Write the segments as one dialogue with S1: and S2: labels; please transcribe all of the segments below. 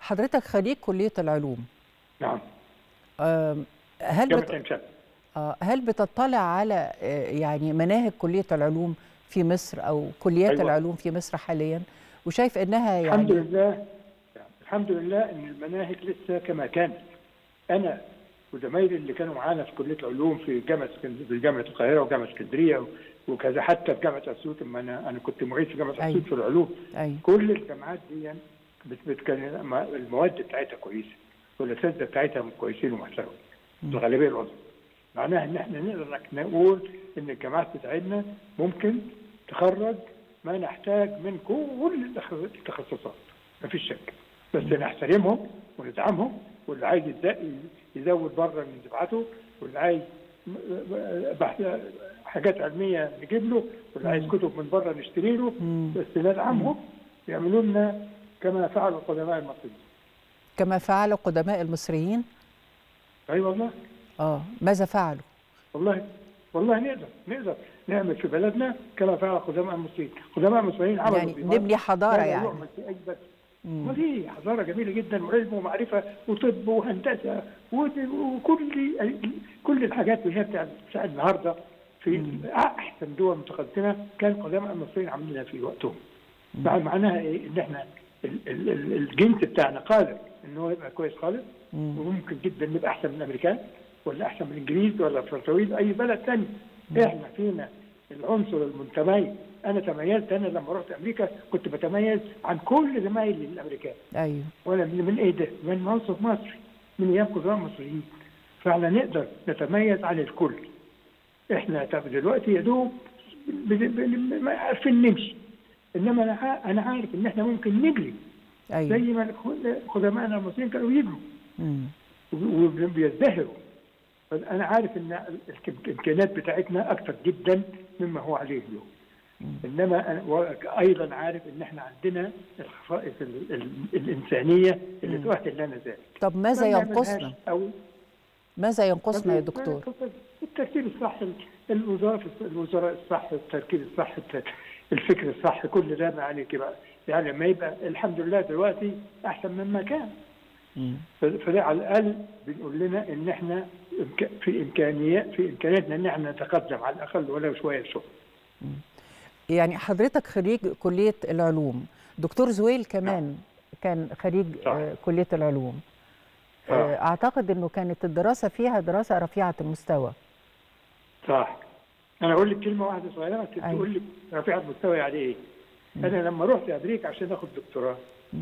S1: حضرتك خريج كليه العلوم
S2: نعم
S1: آم، هل
S2: جامعه
S1: بت...
S2: عين شمس
S1: آه، هل بتطلع على آه، يعني مناهج كليه العلوم في مصر او كليات
S2: أيوة.
S1: العلوم في مصر حاليا وشايف انها
S2: الحمد
S1: يعني
S2: لله الحمد لله ان المناهج لسه كما كانت انا وزمايلي اللي كانوا معانا في كليه العلوم في جامعه اسكند- في جامعه القاهره وجامعه اسكندريه وكذا حتى في جامعه اسيوط اما انا انا كنت معيد في جامعه
S1: أيوة.
S2: اسيوط في العلوم
S1: ايوه
S2: كل الجامعات دي بت- بت- كان المواد بتاعتها كويسه والاساتذه بتاعتها كويسين ومحترمين الغالبيه العظمى معناها ان احنا نقدر نقول ان الجامعات بتاعتنا ممكن تخرج ما نحتاج من كل التخ- التخصصات ما فيش شك بس نحترمهم وندعمهم واللي عايز يز- يزود بره نبعته واللي عايز م- بحث- حاجات علميه نجيب له واللي عايز كتب من بره نشتري له
S1: مم.
S2: بس ندعمهم يعملوا لنا كما فعل القدماء المصريين
S1: كما فعل قدماء المصريين
S2: اي والله
S1: اه ماذا فعلوا
S2: والله والله نقدر نقدر نعمل في بلدنا كما فعل قدماء المصريين قدماء المصريين عملوا
S1: يعني
S2: في مصر
S1: نبني حضاره
S2: ما لا
S1: يعني
S2: يعمل في اي بلد
S1: مم.
S2: ما في حضاره جميله جدا وعلم ومعرفه وطب وهندسه ود- وكل كل الحاجات اللي هي بتاع بتاع النهارده في احسن دول متقدمه كان قدماء المصريين عاملينها في وقتهم مع معناها ايه ان احنا ال- ال- ال- الجنس بتاعنا قادر ان هو يبقى كويس خالص
S1: مم.
S2: وممكن جدا نبقى احسن من الامريكان ولا احسن من الانجليز ولا الفرنساويين اي بلد ثاني احنا فينا العنصر المتميز انا تميزت انا لما رحت امريكا كنت بتميز عن كل زمايلي الامريكان
S1: ايوه
S2: وانا من, من ايه ده؟ من منصب مصري من ايام قدراء مصريين فاحنا نقدر نتميز عن الكل احنا طب دلوقتي يا دوب ب- ب- ب- ما عارفين نمشي انما انا ع- انا عارف ان احنا ممكن نجري زي
S1: ايوه
S2: ما الخ- قدماءنا المصريين كانوا يجروا
S1: مم.
S2: وبيزدهروا انا عارف ان الامكانيات بتاعتنا اكثر جدا مما هو عليه اليوم انما أنا وايضا عارف ان احنا عندنا الخصائص ال- ال- الانسانيه اللي تؤهل لنا ذلك
S1: طب ماذا
S2: ما بنعملهاش
S1: ينقصنا
S2: او
S1: ماذا ينقصنا يا دكتور
S2: الترتيب الصح الوزاره الوزراء الصح التركيز الصح الت- الفكر الصح كل ده ما عليك بقى يعني لما يبقى الحمد لله دلوقتي احسن مما كان
S1: مم.
S2: ف- فده على الاقل بنقول لنا ان احنا إمك- في امكانيات في امكانياتنا ان احنا نتقدم على الاقل ولو شويه شويه
S1: يعني حضرتك خريج كليه العلوم دكتور زويل كمان كان خريج
S2: صح.
S1: آه، كليه العلوم
S2: آه.
S1: آه، اعتقد انه كانت الدراسه فيها دراسه رفيعه المستوى
S2: صح انا اقول لك كلمه واحده صغيره
S1: أيوة.
S2: تقول لي رفيع المستوى يعني ايه انا لما رحت امريكا عشان اخد دكتوراه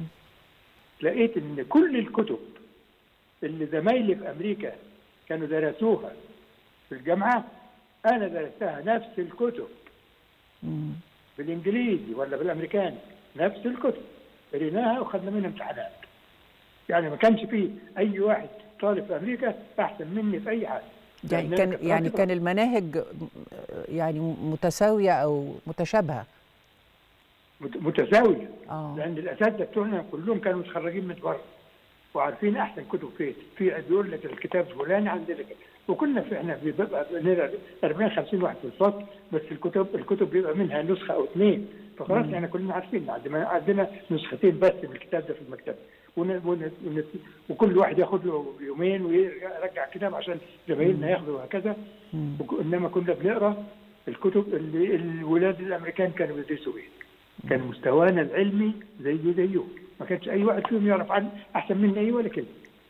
S2: لقيت ان كل الكتب اللي زمايلي في امريكا كانوا درسوها في الجامعه انا درستها نفس الكتب
S1: مم.
S2: بالانجليزي ولا بالامريكاني نفس الكتب قريناها وخدنا منها امتحانات يعني ما كانش فيه اي واحد طالب في امريكا احسن مني في اي حاجه
S1: يعني
S2: لأن
S1: كان
S2: أنا كنت
S1: يعني
S2: راتبة
S1: كان المناهج آه، يعني متساويه او متشابهه
S2: مت- متساويه
S1: اه
S2: لان الاساتذه بتوعنا كلهم كانوا متخرجين من بره وعارفين احسن كتب فين في بيقول لك الكتاب الفلاني عندنا كده وكنا في احنا بيبقى لنا 40 50 واحد في الفصل بس الكتب الكتب بيبقى منها نسخه او اثنين فخلاص احنا كلنا عارفين عندنا عندنا نسختين بس من الكتاب ده في المكتبه ون- ون- ون- وكل واحد ياخد له يومين ويرجع كتاب عشان زمايلنا ياخدوا وهكذا
S1: مم.
S2: وك- انما كنا بنقرا الكتب اللي الولاد الامريكان كانوا بيدرسوا ايه كان مستوانا العلمي زي زيهم ما كانش اي واحد فيهم يعرف عن احسن منا اي ولا كلمه